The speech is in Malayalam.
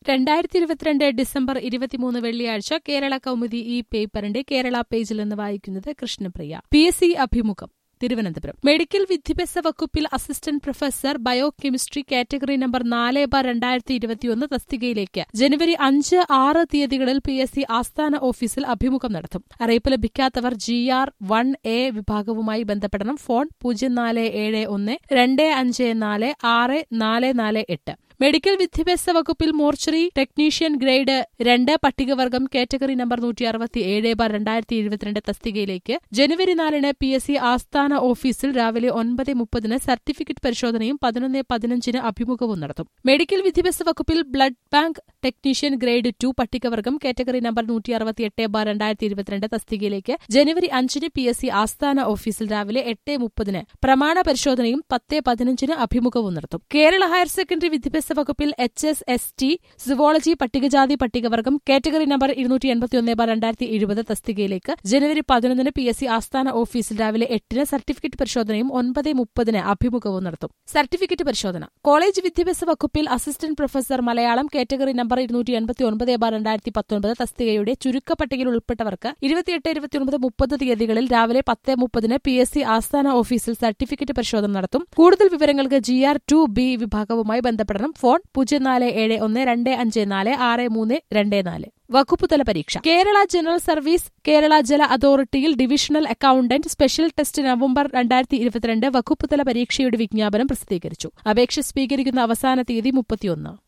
രണ്ടായിരത്തി ഇരുപത്തിരണ്ട് ഡിസംബർ ഇരുപത്തിമൂന്ന് വെള്ളിയാഴ്ച കേരള കൗമുദി ഈ പേപ്പറിന്റെ കേരള പേജിൽ നിന്ന് വായിക്കുന്നത് കൃഷ്ണപ്രിയ പി എസ് സി അഭിമുഖം തിരുവനന്തപുരം മെഡിക്കൽ വിദ്യാഭ്യാസ വകുപ്പിൽ assistant professor biochemistry category number നാല് ബാർ രണ്ടായിരത്തി ഇരുപത്തിയൊന്ന് തസ്തികയിലേക്ക് ജനുവരി അഞ്ച് ആറ് തീയതികളിൽ പി എസ് സി ആസ്ഥാന ഓഫീസിൽ അഭിമുഖം നടത്തും അറിയിപ്പ് ലഭിക്കാത്തവർ ജി ആർ വൺ എ വിഭാഗവുമായി ബന്ധപ്പെടണം ഫോൺ പൂജ്യം നാല് ഏഴ് ഒന്ന് രണ്ട് അഞ്ച് നാല് ആറ് നാല് നാല് എട്ട് മെഡിക്കൽ വിദ്യാഭ്യാസ വകുപ്പിൽ മോർച്ചറി ടെക്നീഷ്യൻ ഗ്രേഡ് രണ്ട് പട്ടികവർഗം കാറ്റഗറി നമ്പർ നൂറ്റി അറുപത്തി ഏഴ് ബാർ രണ്ടായിരത്തി ഇരുപത്തിരണ്ട് തസ്തികയിലേക്ക് ജനുവരി നാലിന് പി എസ് സി ആസ്ഥാന ഓഫീസിൽ രാവിലെ ഒൻപത് മുപ്പതിന് സർട്ടിഫിക്കറ്റ് പരിശോധനയും പതിനൊന്ന് പതിനഞ്ചിന് അഭിമുഖവും നടത്തും മെഡിക്കൽ വിദ്യാഭ്യാസ വകുപ്പിൽ blood bank technician grade two പട്ടികവർഗം കാറ്റഗറി നമ്പർ നൂറ്റി അറുപത്തി എട്ട് ബാർ രണ്ടായിരത്തി ഇരുപത്തിരണ്ട് തസ്തികയിലേക്ക് ജനുവരി അഞ്ചിന് പി എസ് സി ആസ്ഥാന ഓഫീസിൽ രാവിലെ എട്ട് മുപ്പതിന് പ്രമാണ പരിശോധനയും പത്ത് പതിനഞ്ചിന് അഭിമുഖവും നടത്തും കേരള ഹയർ സെക്കൻഡറി വിദ്യാഭ്യാസ വകുപ്പിൽ H S S T zoology പട്ടികജാതി പട്ടികവർഗം കാറ്റഗറി നമ്പർ ഇരുന്നൂറ്റി എൺപത്തിയൊന്ന് ബാർ രണ്ടായിരത്തി ഇരുപത് തസ്തികയിലേക്ക് ജനുവരി പതിനൊന്നിന് പി എസ് സി ആസ്ഥാന ഓഫീസിൽ രാവിലെ എട്ടിന് സർട്ടിഫിക്കറ്റ് പരിശോധനയും ഒൻപത് മുപ്പതിന് അഭിമുഖവും നടത്തും സർട്ടിഫിക്കറ്റ് പരിശോധന കോളേജ് വിദ്യാഭ്യാസ വകുപ്പിൽ assistant professor Malayalam category number ഇരുന്നൂറ്റി എൺപത്തി ഒൻപത് ബാർ രണ്ടായിരത്തി പത്തൊൻപത് തസ്തികയുടെ ചുരുക്ക പട്ടികയിൽ ഉൾപ്പെട്ടവർക്ക് ഇരുപത്തിയെട്ട് ഇരുപത്തിയൊൻപത് മുപ്പത് തീയതികളിൽ രാവിലെ പത്ത് മുപ്പതിന് പി എസ് സി ആസ്ഥാന ഓഫീസിൽ സർട്ടിഫിക്കറ്റ് പരിശോധന നടത്തും കൂടുതൽ വിവരങ്ങൾക്ക് ജി ആർ ടു ബി വിഭാഗവുമായി ബന്ധപ്പെടണം ഫോൺ പൂജ്യം നാല് ഏഴ് ഒന്ന് രണ്ട് അഞ്ച് നാല് ആറ് മൂന്ന് രണ്ട് നാല് വകുപ്പുതല പരീക്ഷ കേരള ജനറൽ സർവീസ് കേരള ജല അതോറിറ്റിയിൽ divisional accountant special test November രണ്ടായിരത്തി ഇരുപത്തിരണ്ട് വകുപ്പുതല പരീക്ഷയുടെ വിജ്ഞാപനം പ്രസിദ്ധീകരിച്ചു അപേക്ഷ സ്വീകരിക്കുന്ന അവസാന തീയതി മുപ്പത്തിയൊന്ന്